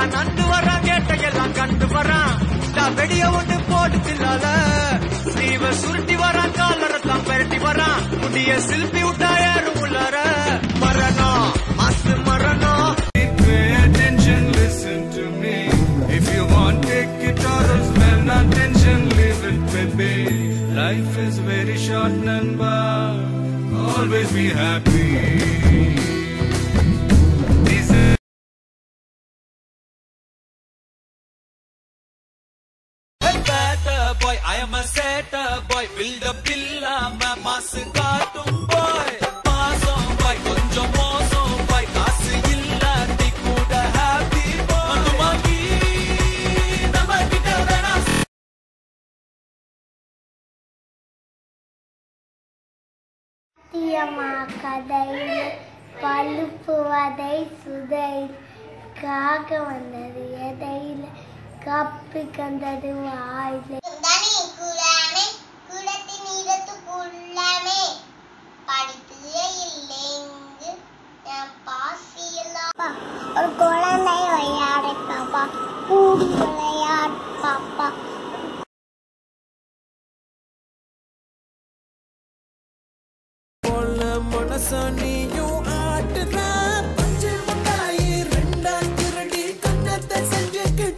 தான் நண்டு வரான் கேட்ட எல்லாம் கண்டு வரான் தான் வெடிய ஒன்று போட்டு தில்லாத ஸ்லீவ சுருட்டி வரான் காலரத்தான் பெரட்டி வரான் முடிய சில்பி விட்டா ஏறும் உள்ளார மரணம் மாசு மரணம் Pay attention, listen to me. If you want, take it or else spend attention, leave it, baby. Life is very short, Namba. Always be happy. This is better boy I am a setter boy build up இல்லாம மாசு காட்டும் boy மாசம் boy கொஞ்சம் மோசம் boy காசு இல்லாட்டி கூட happy boy மதுமாக்கி நம்ம கிட்ட வேணாம் சத்தியமா கதையில் பழுப்பு வதை சுதையில் காக்க வந்தது எதையில் கப்பி கந்தது வாயில தனி குலாமே குடத்தின் இடத்துக்குள்ளாமே படிப்பு இல்லைங்கு என் பாசியெல்லாம் ஒரு குழந்தை விளையாட பாப்பா கூடி விளையாட பாப்பா போல மனச நீயும் ஆட்டுற பஞ்சு முட்டாயி ரெண்டா திருடி கண்ணத்தை செஞ்சுக்கிட்ட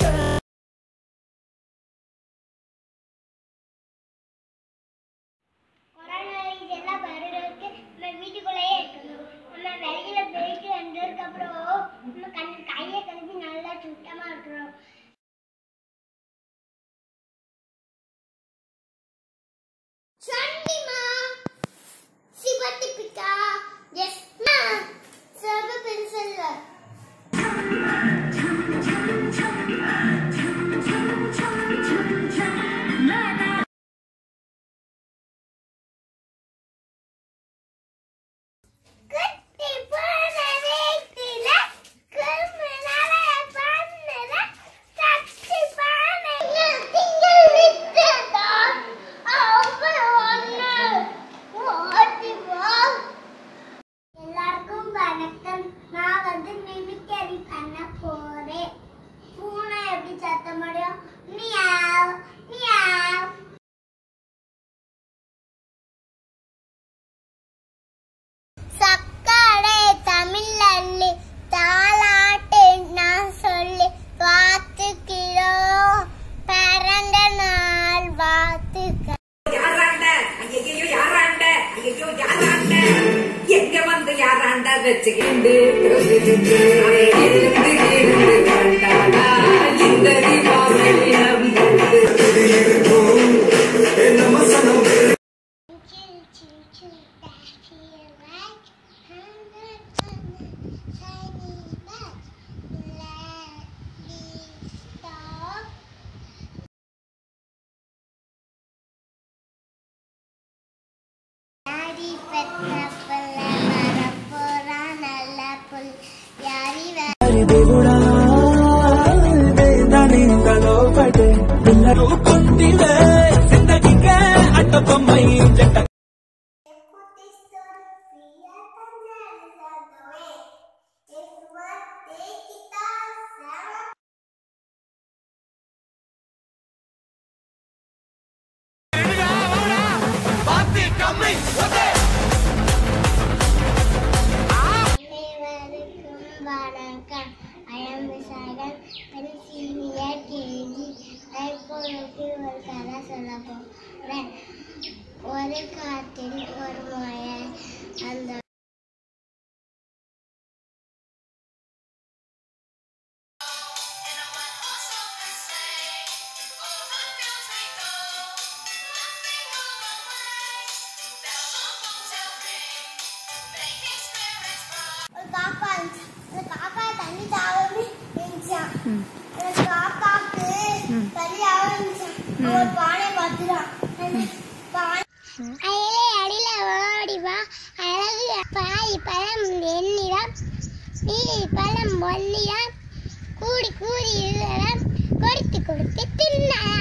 கொரோனா இதெல்லாம் வருடத்துக்கு நம்ம வீட்டுக்குள்ளேயே இருக்கணும் நம்ம வெளியில போயிட்டு வந்ததுக்கு அப்புறம் நம்ம கண் கையை கழுவி நல்லா சுத்தமா இருக்கணும் சண்டிமா சிவத்தி பிக்கா எஸ் சர்வ பென்சில் குட்டி போன வீட்டில குறும்புனால பண்ணல சக்தி பானைய திங்கள் விட்டதா அவங்க ஒண்ணு ஓடி வா எல்லாருக்கும் வணக்கம் நான் வந்து மிமிக்கரி பண்ண போறேன் பூனை எப்படி சத்தம் முடியும் மியாவ் மியாவ் சக்கரை தமிழ் அள்ளி தாலாட்டு நான் சொல்லி பார்த்துக்கிறோம் பிறந்த நாள் வாழ்த்துக்கள் யாராண்ட ஐயோ யாராண்ட ஐயோ யாராண்ட எங்க வந்து யாராண்ட வச்சுக்கிண்டு இருந்து இருந்து கண்டாடா இந்த Deepavali நம்முது. Chill, chill, chill, that's your right. Hundred and shiny back. Let me stop. யாரி பெத்த பிள்ளை வரப்போறா நல்ல புல் யாரி வே దేవుడా దానింతలో పడే పిల్లలు పొందివే జిందగీకే అడ్డబొమ్మై జంట Écoute histoire, fille à ta mère, Et toi, t'es qui t'a அனைவருக்கும் வணக்கம் ஐயம் விசாகன் ஒரு சீனியர் கேஜி இப்பொழுது ஒரு கதை சொல்ல போகிறேன் ஒரு காட்டில் ஒரு முயல் அந்த ஒரு காக்கா இருந்துச்சு அந்த காக்கா தண்ணி தாவமே இருந்துச்சான் அந்த காக்காக்கு தண்ணி தாவ இருந்துச்சான் ஒரு பானை பார்த்துதான் அந்த பானை அயலே அடியில ஓடி வா அழகு பாய் பழம் என்னிடம் நீ பழம் ஒன்னிடம் கூடி கூடி இருதரம் கொடுத்து கொடுத்து தின்ன